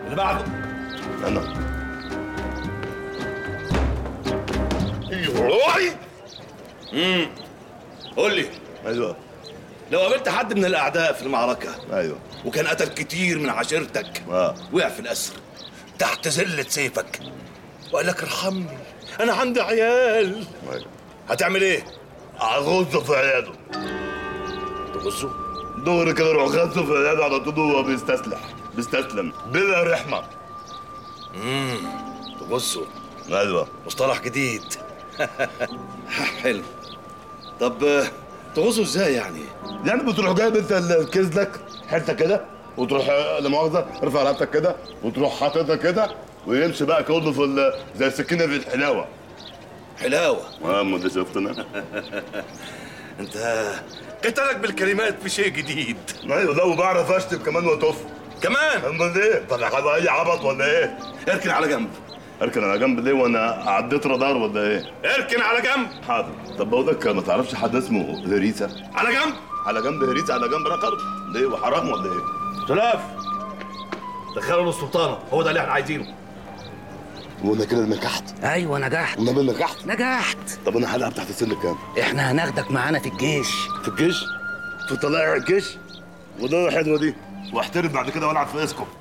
اللي بعده انا قول لي ايوه لو قابلت حد من الاعداء في المعركه ايوه وكان قتل كتير من عشيرتك اه وقع في الاسر تحت زله سيفك وقال لك ارحمني انا عندي عيال ايوه هتعمل ايه؟ اغزه في عياده تبصوا دغري كده روح غزه في عياده على طول وهو بيستسلح بيستسلم بلا رحمه تبصوا ايوه مصطلح جديد حلو طب آه، تغصوا ازاي يعني؟ يعني بتروح جايب انت الكيس لك حته كده وتروح لا مؤاخذه ارفع رقبتك كده وتروح حاططها كده ويمشي بقى كله في ال- زي السكينه في الحلاوه حلاوه اه ما ده شفت انا انت قتلك بالكلمات في شيء جديد ايوه ده وبعرف اشتم كمان واطف كمان امال ايه؟ طب هبقى اي عبط ولا ايه؟ اركن على جنب اركن على جنب ليه وانا عديت رادار ولا ايه؟ اركن على جنب حاضر طب بقول لك ما تعرفش حد اسمه هريسه؟ على جنب على جنب هريسه على جنب رقر ليه وحرام ولا ايه؟ سلاف دخلوا له السلطانه هو ده اللي احنا عايزينه وانا كده نجحت ايوه نجحت والنبي نجحت نجحت طب انا هلعب تحت سن كام؟ احنا هناخدك معانا في الجيش في الجيش؟ في طلائع الجيش؟ وده حلوه دي واحترف بعد كده والعب في اسكو